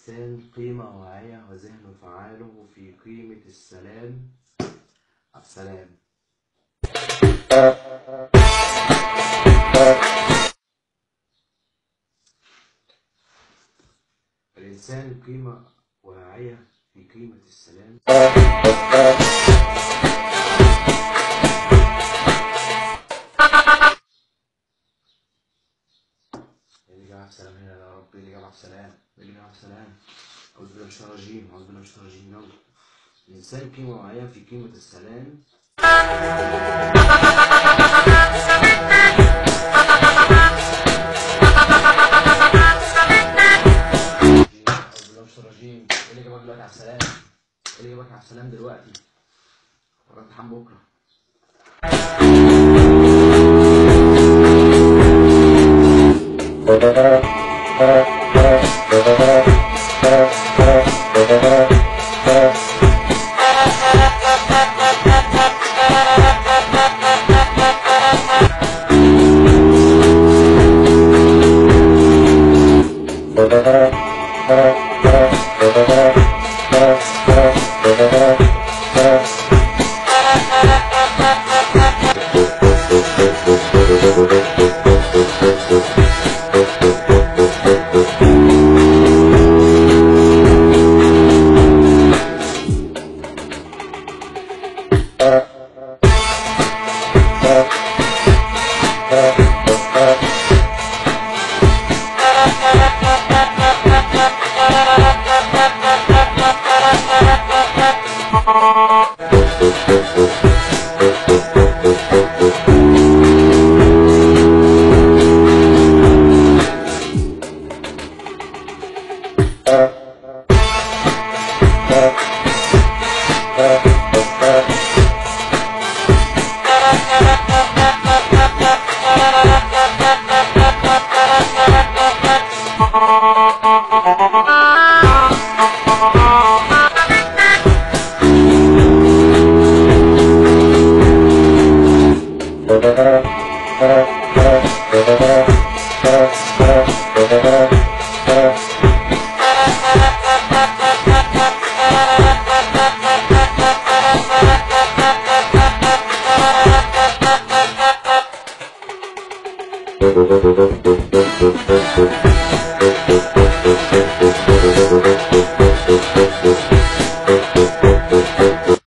للإنسان قيمة واعية وذهن فعاله في قيمة السلام السلام الإنسان قيمة واعية في قيمة السلام اللي جمع السلام هنا يا رب اللي جمع السلام اللي جمع السلام أعوذ بالله من الشيطان الرجيم أعوذ بالله من الشيطان الرجيم يلا الإنسان قيمة واعية في قيمة السلام أعوذ بالله من الشيطان الرجيم إيه اللي جابك دلوقتي على السلام إيه اللي جابك على السلام دلوقتي وراك امتحان بكرة Thank you.